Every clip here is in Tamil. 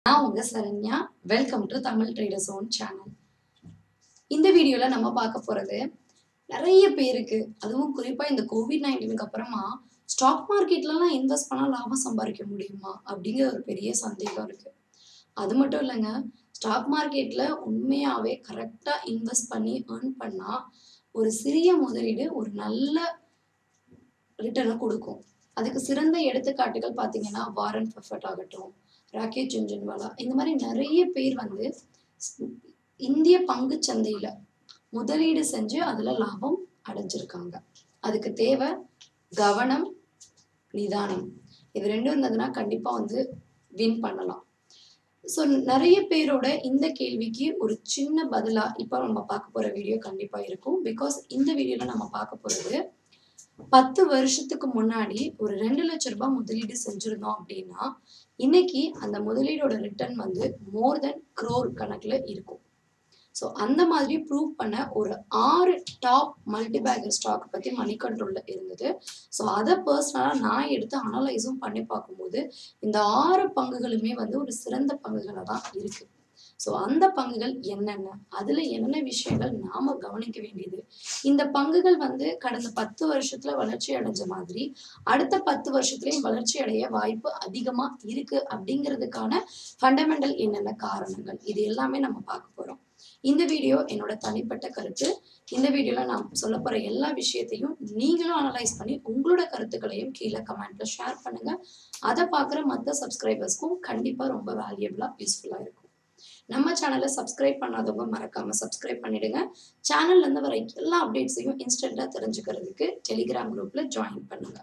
நான் உங்க Saranya welcome to Tamil traders own channel இந்த வீடியோல நம்ம பார்க்க போறது நிறைய பேருக்கு அதுவும் குறிப்பா இந்த கோவிட் நைன்டீனுக்கு அப்புறமா ஸ்டாக் மார்க்கெட்லலாம் இன்வெஸ்ட் பண்ணா லாபம் சம்பாதிக்க முடியுமா அப்படிங்கிற ஒரு பெரிய சந்தேகம் இருக்கு அது மட்டும் இல்லைங்க ஸ்டாக் மார்க்கெட்ல உண்மையாவே கரெக்டா இன்வெஸ்ட் பண்ணி ஏர்ன் பண்ணா ஒரு சிறிய முதலீடு ஒரு நல்ல ரிட்டர்னை கொடுக்கும் அதுக்கு சிறந்த எடுத்துக்காட்டுகள் பார்த்தீங்கன்னா வாரன் பஃபட் ஆகட்டும் ராகேஷ் ஜுன்ஜுன்வாலா இந்த மாதிரி நிறைய பேர் வந்து ஸ்- இந்திய பங்கு சந்தையில முதலீடு செஞ்சு அதுல லாபம் அடைஞ்சிருக்காங்க அதுக்கு தேவை கவனம் நிதானம் இது ரெண்டும் இருந்ததுன்னா கண்டிப்பா வந்து வின் பண்ணலாம் ஸோ நிறைய பேரோட இந்த கேள்விக்கு ஒரு சின்ன பதிலா இப்போ நம்ம பார்க்க போற வீடியோ கண்டிப்பா இருக்கும் பிகாஸ் இந்த வீடியோல நம்ம பார்க்க போறது பத்து வருஷத்துக்கு முன்னாடி ஒரு ரெண்டு லட்ச ரூபாய் முதலீடு செஞ்சிருந்தோம் அப்படின்னா இன்னைக்கு அந்த முதலீடோட ரிட்டர்ன் வந்து மோர் தென் crore கணக்குல இருக்கும் ஸோ அந்த மாதிரி ப்ரூவ் பண்ண ஒரு ஆறு டாப் மல்டிபேகர் ஸ்டாக் பத்தி மணி கண்ட்ரோல்ல இருந்தது ஸோ அதை பர்சனலாக நான் எடுத்து அனலைஸும் பண்ணி பார்க்கும்போது இந்த ஆறு பங்குகளுமே வந்து ஒரு சிறந்த பங்குகளாக தான் இருக்கு ஸோ அந்த பங்குகள் என்னென்ன அதுல என்னென்ன விஷயங்கள் நாம கவனிக்க வேண்டியது இந்த பங்குகள் வந்து கடந்த பத்து வருஷத்துல வளர்ச்சி அடைஞ்ச மாதிரி அடுத்த பத்து வருஷத்துலயும் வளர்ச்சி அடைய வாய்ப்பு அதிகமா இருக்கு அப்படிங்கிறதுக்கான ஃபண்டமெண்டல் என்னென்ன காரணங்கள் இது எல்லாமே நம்ம பார்க்க போறோம் இந்த வீடியோ என்னோட தனிப்பட்ட கருத்து இந்த வீடியோல நான் சொல்ல போற எல்லா விஷயத்தையும் நீங்களும் அனலைஸ் பண்ணி உங்களோட கருத்துக்களையும் கீழே கமெண்ட்ல ஷேர் பண்ணுங்க அதை பார்க்குற மற்ற சப்ஸ்கிரைபர்ஸ்க்கும் கண்டிப்பா ரொம்ப வேல்யூபிளா யூஸ்ஃபுல்லா இருக்கும் நம்ம சேனலை சப்ஸ்கிரைப் பண்ணாதவங்க மறக்காம சப்ஸ்கிரைப் பண்ணிடுங்க சேனல்ல இருந்து வர எல்லா அப்டேட்ஸையும் இன்ஸ்டன்டா தெரிஞ்சுக்கிறதுக்கு டெலிகிராம் குரூப்ல ஜாயின் பண்ணுங்க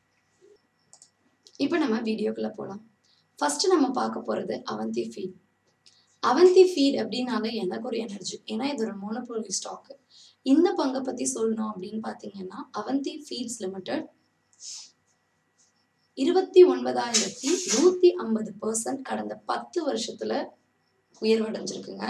இப்போ நம்ம வீடியோக்குள்ள போலாம் ஃபர்ஸ்ட் நம்ம பார்க்க போறது அவந்தி ஃபீட் அவந்தி ஃபீட் அப்படின்னாலே எனக்கு ஒரு எனர்ஜி ஏன்னா இது ஒரு மோனோபோலி ஸ்டாக் இந்த பங்கை பத்தி சொல்லணும் அப்படின்னு பாத்தீங்கன்னா அவந்தி ஃபீட்ஸ் லிமிடெட் இருபத்தி ஒன்பதாயிரத்தி நூத்தி ஐம்பது பர்சன்ட் கடந்த பத்து வருஷத்துல உயர்வடைஞ்சிருக்குங்க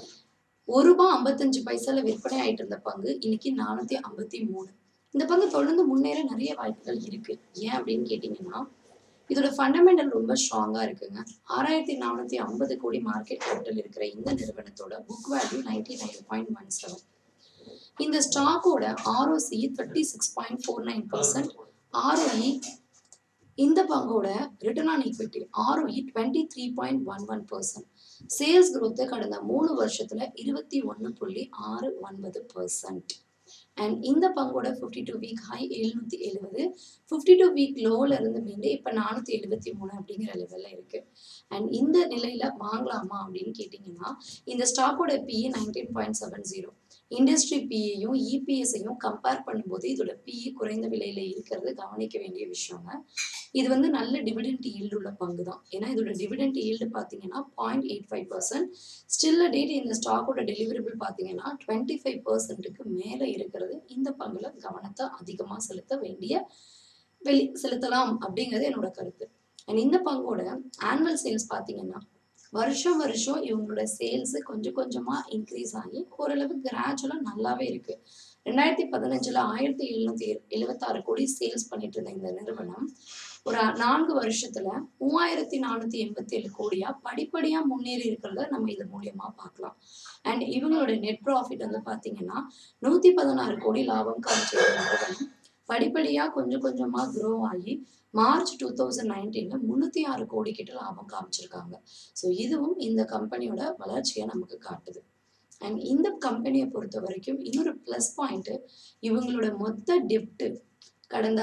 ஒரு ரூபாய் ஐம்பத்தஞ்சு பைசால விற்பனை ஆயிட்டு இருந்த பங்கு இன்னைக்கு நானூத்தி ஐம்பத்தி மூணு இந்த பங்கு தொடர்ந்து முன்னேற நிறைய வாய்ப்புகள் இருக்கு ஏன் அப்படின்னு கேட்டீங்கன்னா இதோட ஃபண்டமெண்டல் ரொம்ப ஸ்ட்ராங்கா இருக்குங்க ஆறாயிரத்தி நானூத்தி ஐம்பது கோடி மார்க்கெட் கேபிட்டல் இருக்கிற இந்த நிறுவனத்தோட book value ninety nine point one seven இந்த ஸ்டாக்கோட ROC thirty six point four nine percent ROE இந்த பங்கோட return on equity ROE twenty three point one one percent sales growth கடந்த மூணு வருஷத்துல இருபத்தி ஒன்று புள்ளி ஆறு ஒன்பது பர்சன்ட் அண்ட் இந்த பங்கோட ஃபிஃப்டி டூ வீக் ஹை எழுநூத்தி எழுபது ஃபிஃப்டி டூ வீக் லோல இருந்து மீண்டு இப்போ நானூத்தி எழுபத்தி மூணு அப்படிங்கிற லெவல்ல இருக்கு அண்ட் இந்த நிலையில வாங்கலாமா அப்படின்னு கேட்டிங்கன்னா இந்த ஸ்டாக்கோட PE nineteen point seven zero industry பிஏயும் இபிஎஸ்ஐயும் கம்பேர் பண்ணும்போது இதோட பிஇ குறைந்த விலையில இருக்கிறது கவனிக்க வேண்டிய விஷயங்க இது வந்து நல்ல டிவிடெண்ட் ஈல்டு உள்ள பங்கு தான் ஏன்னா இதோட டிவிடெண்ட் ஈல்டு பார்த்தீங்கன்னா point eight five percent still date இந்த ஸ்டாக்கோட டெலிவரபிள் பார்த்தீங்கன்னா டுவெண்ட்டி ஃபைவ் பர்சன்ட்டுக்கு மேலே இருக்கிறது இந்த பங்குல கவனத்தை அதிகமாக செலுத்த வேண்டிய வெளி செலுத்தலாம் அப்படிங்கிறது என்னோட கருத்து அண்ட் இந்த பங்கோட ஆனுவல் சேல்ஸ் பார்த்தீங்கன்னா வருஷம் வருஷம் இவங்களோட சேல்ஸ் கொஞ்சம் கொஞ்சமா இன்க்ரீஸ் ஆகி ஓரளவு கிராஜுவலா நல்லாவே இருக்கு ரெண்டாயிரத்தி பதினஞ்சுல ஆயிரத்தி எழுநூத்தி எழுபத்தாறு கோடி சேல்ஸ் பண்ணிட்டு இருந்த இந்த நிறுவனம் ஒரு நான்கு வருஷத்துல மூவாயிரத்தி நானூத்தி எண்பத்தி ஏழு கோடியா படிப்படியா முன்னேறி இருக்கிறத நம்ம இது மூலியமா பார்க்கலாம் அண்ட் இவங்களோட நெட் ப்ராஃபிட் வந்து பாத்தீங்கன்னா நூத்தி பதினாறு கோடி லாபம் காமிச்ச இந்த நிறுவனம் படிப்படியா கொஞ்சம் கொஞ்சமா க்ரோ ஆகி மார்ச் டூ தௌசண்ட் நைன்டீன்ல முன்னூத்தி ஆறு கோடி கிட்ட லாபம் காமிச்சிருக்காங்க ஸோ இதுவும் இந்த கம்பெனியோட வளர்ச்சியை நமக்கு காட்டுது அண்ட் இந்த கம்பெனியை பொறுத்த வரைக்கும் இன்னொரு ப்ளஸ் பாயிண்ட் இவங்களோட மொத்த டெப்ட் கடந்த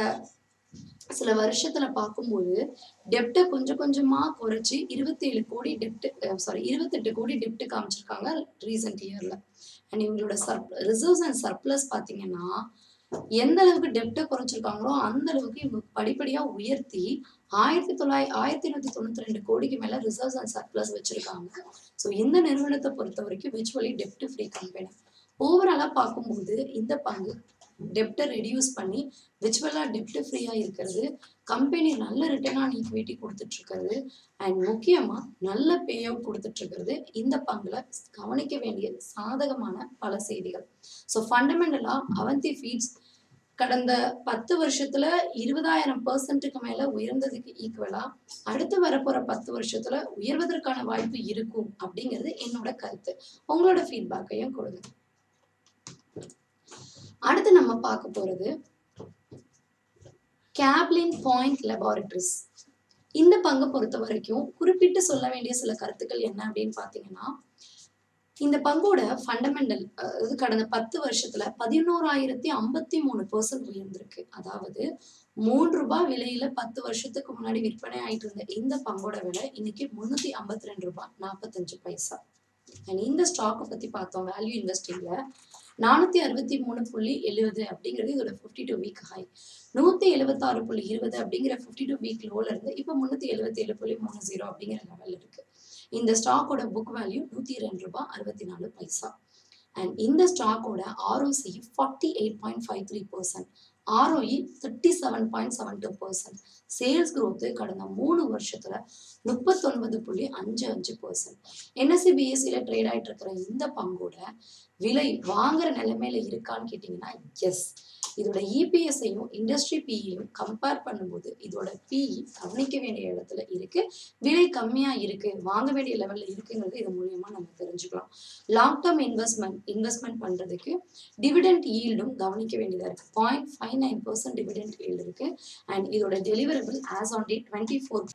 சில வருஷத்துல பார்க்கும்போது டெப்டை கொஞ்சம் கொஞ்சமா குறைச்சி இருபத்தேழு கோடி டெப்ட் சாரி இருபத்தெட்டு கோடி டெப்ட் காமிச்சிருக்காங்க ரீசெண்ட் இயர்ல அண்ட் இவங்களோட சர்ப் ரிசர்வ்ஸ் அண்ட் சர்ப்ளஸ் பார்த்தீங்கன்னா எந்த அளவுக்கு டெப்டை குறைச்சிருக்காங்களோ அந்த அளவுக்கு இவங்க படிப்படியா உயர்த்தி ஆயிரத்தி தொள்ளாயிரத்தி ஆயிரத்தி நூத்தி தொண்ணூத்தி ரெண்டு கோடிக்கு மேல ரிசர்வ்ஸ் அண்ட் சர்ப்ளஸ் வச்சிருக்காங்க ஸோ இந்த நிறுவனத்தை பொறுத்த வரைக்கும் விர்ச்சுவலி டெப்ட் ஃப்ரீ கம்பெனி ஓவராலா பார்க்கும்போது இந்த பங்கு டெப்டை ரெடியூஸ் பண்ணி விர்ச்சுவலா டெப்ட் ஃப்ரீயா இருக்கிறது கம்பெனி நல்ல ரிட்டர்ன் ஆன் ஈக்விட்டி கொடுத்துட்டு இருக்கிறது அண்ட் முக்கியமா நல்ல பே அவுட் கொடுத்துட்டு இருக்கிறது இந்த பங்குல கவனிக்க வேண்டிய சாதகமான பல செய்திகள் ஸோ ஃபண்டமெண்டலா அவந்தி ஃபீட்ஸ் கடந்த பத்து வருஷத்துல இருபதாயிரம் பர்சன்ட்டுக்கு மேல உயர்ந்ததுக்கு ஈக்குவலா அடுத்து வரப்போற பத்து வருஷத்துல உயர்வதற்கான வாய்ப்பு இருக்கும் அப்படிங்கிறது என்னோட கருத்து உங்களோட ஃபீட்பேக்கையும் கொடுங்க அடுத்து நம்ம பார்க்க போறது கேப்லின் பாயிண்ட் லெபார்டரிஸ் இந்த பங்கை பொறுத்த வரைக்கும் குறிப்பிட்டு சொல்ல வேண்டிய சில கருத்துக்கள் என்ன அப்படின்னு பாத்தீங்கன்னா இந்த பங்கோட ஃபண்டமெண்டல் இது கடந்த பத்து வருஷத்துல பதினோராயிரத்தி ஐம்பத்தி மூணு பர்சன்ட் உயர்ந்திருக்கு அதாவது மூன்று ரூபாய் விலையில பத்து வருஷத்துக்கு முன்னாடி விற்பனை ஆயிட்டு இருந்த இந்த பங்கோட விலை இன்னைக்கு முன்னூத்தி ஐம்பத்தி ரெண்டு ரூபாய் நாற்பத்தஞ்சு பைசா அண்ட் இந்த ஸ்டாக்கை பத்தி பார்த்தோம் வேல்யூ இன்வெஸ்டிங்ல நானூத்தி அறுபத்தி மூணு புள்ளி எழுபது அப்படிங்கிறது இதோட ஃபிஃப்டி டூ வீக் ஹை நூத்தி எழுபத்தாறு புள்ளி இருபது அப்படிங்கிற ஃபிஃப்டி டூ வீக் லோல இருந்து இப்போ முன்னூத்தி எழுபத்தி ஏழு புள்ளி மூணு ஜீரோ அப்படிங்கிற லெவல் இருக்கு இந்த ஸ்டாக்கோட புக் வேல்யூ நூத்தி ரெண்டு ரூபாய் அறுபத்தி நாலு பைசா அண்ட் இந்த ஸ்டாக்கோட ROC forty eight point five three percent ROE thirty seven point seven two percent sales growth கடந்த மூணு வருஷத்துல முப்பத்தொன்பது புள்ளி அஞ்சு அஞ்சு பர்சன்ட் என்எஸ்சி பிஎஸ்சியில் ட்ரேட் ஆயிட்டு இருக்கிற இந்த பங்கோட விலை வாங்குற நிலைமையில இருக்கான்னு கேட்டிங்கன்னா எஸ் இதோட இபிஎஸ்ஐயும் இண்டஸ்ட்ரி பிஇயும் கம்பேர் பண்ணும்போது இதோட பிஇ கவனிக்க வேண்டிய இடத்துல இருக்கு விலை கம்மியா இருக்கு வாங்க வேண்டிய லெவல்ல இருக்குங்கிறது இது மூலியமா நம்ம தெரிஞ்சுக்கலாம் லாங் டேர்ம் இன்வெஸ்ட்மெண்ட் இன்வெஸ்ட்மெண்ட் பண்றதுக்கு டிவிடெண்ட் ஈல்டும் கவனிக்க வேண்டியதா இருக்கு point five nine percent dividend yield இருக்கு அண்ட் இதோட deliverable as on day twenty four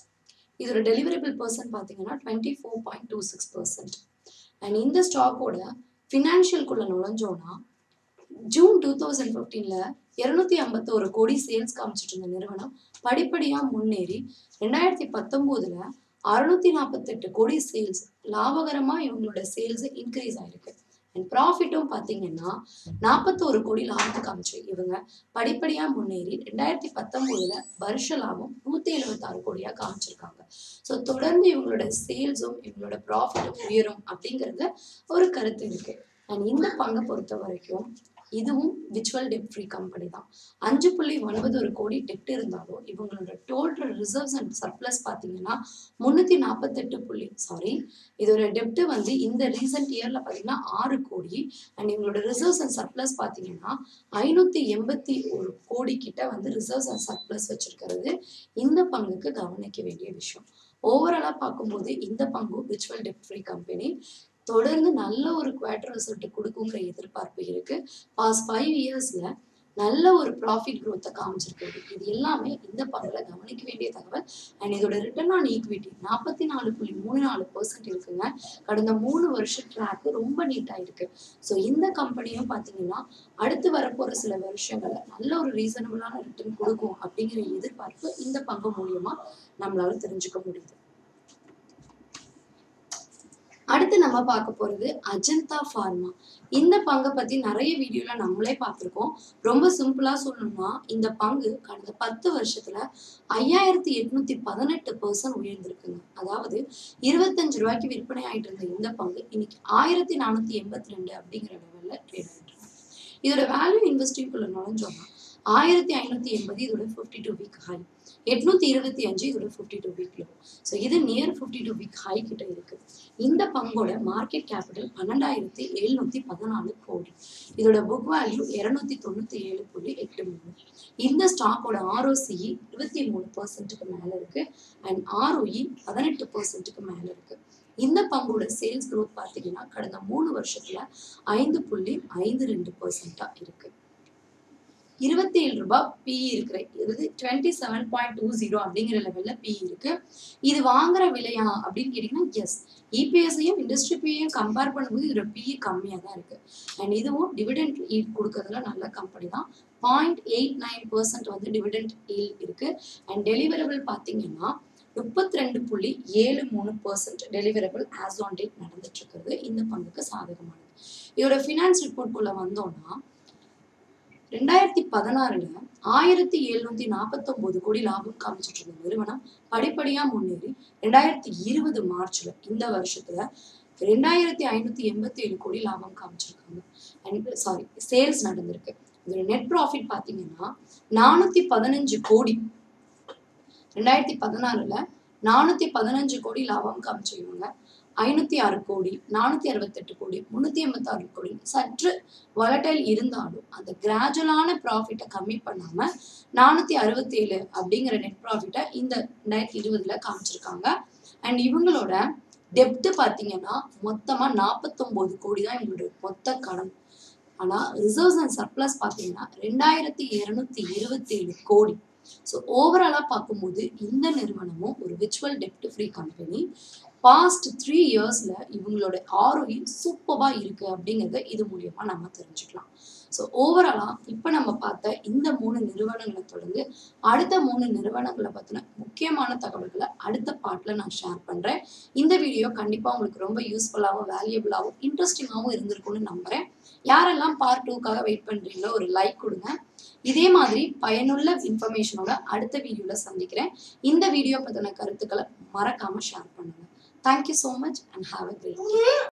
இதோட டெலிவரபிள் பர்சன்ட் பார்த்தீங்கன்னா twenty four point two six percent and இந்த ஸ்டாக்கோட ஃபினான்ஷியல்குள்ள நுழைஞ்சோன்னா ஜூன் டூ தௌசண்ட் ஃபிஃப்டீனில் இரநூத்தி ஐம்பத்தோரு கோடி சேல்ஸ் காமிச்சிட்டு இருந்த நிறுவனம் படிப்படியாக முன்னேறி ரெண்டாயிரத்தி பத்தொம்போதில் அறுநூத்தி நாற்பத்தெட்டு கோடி சேல்ஸ் லாபகரமாக இவங்களோட சேல்ஸ் இன்க்ரீஸ் ஆயிருக்கு அண்ட் ப்ராஃபிட்டும் பார்த்தீங்கன்னா நாற்பத்தோரு கோடி லாபத்தை காமிச்சு இவங்க படிப்படியாக முன்னேறி ரெண்டாயிரத்தி பத்தொம்போதில் வருஷ லாபம் நூற்றி எழுபத்தாறு கோடியாக காமிச்சிருக்காங்க ஸோ தொடர்ந்து இவங்களோட சேல்ஸும் இவங்களோட ப்ராஃபிட்டும் உயரும் அப்படிங்கிறது ஒரு கருத்து இருக்கு அண்ட் இந்த பங்கை பொறுத்த வரைக்கும் இதுவும் விச்சுவல் டெப்ட் ஃப்ரீ கம்பெனி தான் அஞ்சு புள்ளி ஒன்பது ஒரு கோடி டெப்ட் இருந்தாலும் இவங்களோட டோட்டல் ரிசர்வ்ஸ் அண்ட் சர்ப்ளஸ் பார்த்தீங்கன்னா முந்நூற்றி நாற்பத்தெட்டு புள்ளி சாரி இதோட டெப்ட் வந்து இந்த ரீசெண்ட் இயரில் பார்த்தீங்கன்னா ஆறு கோடி அண்ட் இவங்களோட ரிசர்வ்ஸ் அண்ட் சர்ப்ளஸ் பார்த்தீங்கன்னா ஐநூற்றி எண்பத்தி ஒரு கோடி கிட்ட வந்து ரிசர்வ்ஸ் அண்ட் சர்ப்ளஸ் வச்சிருக்கிறது இந்த பங்குக்கு கவனிக்க வேண்டிய விஷயம் ஓவராலாக பார்க்கும்போது இந்த பங்கு விச்சுவல் டெப்ட் ஃப்ரீ கம்பெனி தொடர்ந்து நல்ல ஒரு குவார்டர் ரிசல்ட் கொடுக்குங்கிற எதிர்பார்ப்பு இருக்கு பாஸ்ட் ஃபைவ் இயர்ஸ்ல நல்ல ஒரு ப்ராஃபிட் growth-அ காமிச்சிருக்கு இது எல்லாமே இந்த பங்குல கவனிக்க வேண்டிய தகவல் அண்ட் இதோட ரிட்டர்ன் ஆன் ஈக்விட்டி நாற்பத்தி நாலு புள்ளி மூணு நாலு பர்சன்ட் இருக்குங்க கடந்த மூணு வருஷம் ட்ராக் ரொம்ப நீட்டா இருக்கு ஸோ இந்த கம்பெனியும் பார்த்தீங்கன்னா அடுத்து வரப்போற சில வருஷங்கள்ல நல்ல ஒரு ரீசனபிளான ரிட்டர்ன் கொடுக்கும் அப்படிங்கிற எதிர்பார்ப்பு இந்த பங்கு மூலியமா நம்மளால தெரிஞ்சுக்க முடியுது அடுத்து நம்ம பார்க்க போறது அஜந்தா ஃபார்மா இந்த பங்கை பத்தி நிறைய வீடியோல நம்மளே பார்த்திருக்கோம் ரொம்ப சிம்பிளா சொல்லணும்னா இந்த பங்கு கடந்த பத்து வருஷத்துல ஐயாயிரத்தி எட்நூத்தி பதினெட்டு பர்சன்ட் உயர்ந்திருக்குங்க அதாவது இருபத்தஞ்சு ரூபாய்க்கு விற்பனை ஆயிட்டு இருந்த இந்த பங்கு இன்னைக்கு ஆயிரத்தி நானூத்தி எண்பத்தி ரெண்டு அப்படிங்கிற லெவல்ல ட்ரேட் ஆயிட்டு இருக்கு இதோட வேல்யூ இன்வெஸ்டிங்குள்ள நுழைஞ்சோம்னா ஆயிரத்தி ஐநூத்தி எண்பது இதோட ஃபிஃப்டி டூ வீக் ஹை எட்நூத்தி இருபத்தி அஞ்சு இதோட fifty two week low so இது near fifty two week high கிட்ட இருக்கு இந்த பங்கோட மார்க்கெட் கேபிட்டல் பன்னெண்டாயிரத்தி எழுநூத்தி பதினாலு கோடி இதோட புக் வேல்யூ இருநூத்தி தொண்ணூத்தி ஏழு புள்ளி எட்டு மூணு இந்த ஸ்டாக்கோட ஆர்ஓசி இருபத்தி மூணு பர்சன்ட்டுக்கு மேல இருக்கு அண்ட் ஆர்ஓஇ பதினெட்டு பர்சன்ட்டுக்கு மேல இருக்கு இந்த பங்கோட சேல்ஸ் growth பார்த்தீங்கன்னா கடந்த மூணு வருஷத்துல ஐந்து புள்ளி ஐந்து ரெண்டு பர்சன்டா இருக்கு இருபத்தி ஏழு ரூபாய் பிஇ இருக்கிற இது twenty seven point two zero அப்படிங்கிற லெவல்ல பிஇ இருக்கு இது வாங்குற விலையா அப்படின்னு கேட்டீங்கன்னா எஸ் இபிஎஸ்ஐயும் இண்டஸ்ட்ரி பிஐயும் கம்பேர் பண்ணும்போது இதோட பிஇ கம்மியாக தான் இருக்கு அண்ட் இதுவும் டிவிடெண்ட் ஈல்ட் கொடுக்கறதுல நல்ல கம்பெனி தான் பாயிண்ட் எயிட் நைன் பர்சன்ட் வந்து டிவிடெண்ட் ஈல்ட் இருக்கு அண்ட் டெலிவரபிள் பார்த்தீங்கன்னா முப்பத்தி ரெண்டு புள்ளி ஏழு மூணு percent deliverable as on date நடந்துட்டு இருக்கிறது இந்த பங்குக்கு சாதகமானது இதோட ஃபினான்ஸ் ரிப்போர்ட்குள்ள வந்தோம்னா ரெண்டாயிரத்தி பதினாறுல ஆயிரத்தி எழுநூத்தி நாற்பத்தொன்பது கோடி லாபம் காமிச்சிட்டு இருந்த நிறுவனம் படிப்படியா முன்னேறி ரெண்டாயிரத்தி இருபது மார்ச்ல இந்த வருஷத்துல ரெண்டாயிரத்தி ஐநூத்தி எண்பத்தி ஏழு கோடி லாபம் காமிச்சிருக்காங்க அண்ட் சாரி சேல்ஸ் நடந்திருக்கு இதோட நெட் ப்ராஃபிட் பாத்தீங்கன்னா நானூத்தி பதினஞ்சு கோடி ரெண்டாயிரத்தி பதினாறுல நானூத்தி பதினஞ்சு கோடி லாபம் காமிச்சிருவாங்க ஐநூத்தி ஆறு கோடி நானூத்தி அறுபத்தெட்டு கோடி முன்னூத்தி எண்பத்தி ஆறு கோடி சற்று வலட்டைல் இருந்தாலும் அந்த கிராஜுவலான ப்ராஃபிட்டை கம்மி பண்ணாம நானூத்தி அறுபத்தி ஏழு அப்படிங்கிற நெட் ப்ராஃபிட்டை இந்த ரெண்டாயிரத்தி இருபதுல காமிச்சிருக்காங்க அண்ட் இவங்களோட டெப்ட் பார்த்தீங்கன்னா மொத்தமா நாற்பத்தொன்பது கோடி தான் இவங்களோட மொத்த கடன் ஆனா ரிசர்வ்ஸ் அண்ட் சர்ப்ளஸ் பார்த்தீங்கன்னா ரெண்டாயிரத்தி இருநூத்தி இருபத்தி ஏழு கோடி ஸோ ஓவராலாக பார்க்கும்போது இந்த நிறுவனமும் ஒரு விர்ச்சுவல் டெப்ட் ஃப்ரீ கம்பெனி பாஸ்ட் த்ரீ இயர்ஸில் இவங்களோட ஆரோயி சூப்பராக இருக்குது அப்படிங்கிறத இது மூலியமாக நம்ம தெரிஞ்சுக்கலாம் ஸோ ஓவராலாக இப்போ நம்ம பார்த்த இந்த மூணு நிறுவனங்களை தொடர்ந்து அடுத்த மூணு நிறுவனங்களை பற்றின முக்கியமான தகவல்களை அடுத்த பார்ட்டில் நான் ஷேர் பண்ணுறேன் இந்த வீடியோ கண்டிப்பாக உங்களுக்கு ரொம்ப யூஸ்ஃபுல்லாகவும் வேல்யூபிளாகவும் இன்ட்ரெஸ்டிங்காகவும் இருந்திருக்கும்னு நம்புகிறேன் யாரெல்லாம் பார்ட் டூக்காக வெயிட் பண்ணுறீங்களோ ஒரு லைக் கொடுங்க இதே மாதிரி பயனுள்ள இன்ஃபர்மேஷனோட அடுத்த வீடியோவில் சந்திக்கிறேன் இந்த வீடியோ பற்றின கருத்துக்களை மறக்காமல் ஷேர் பண்ணுங்க thank you so much and have a great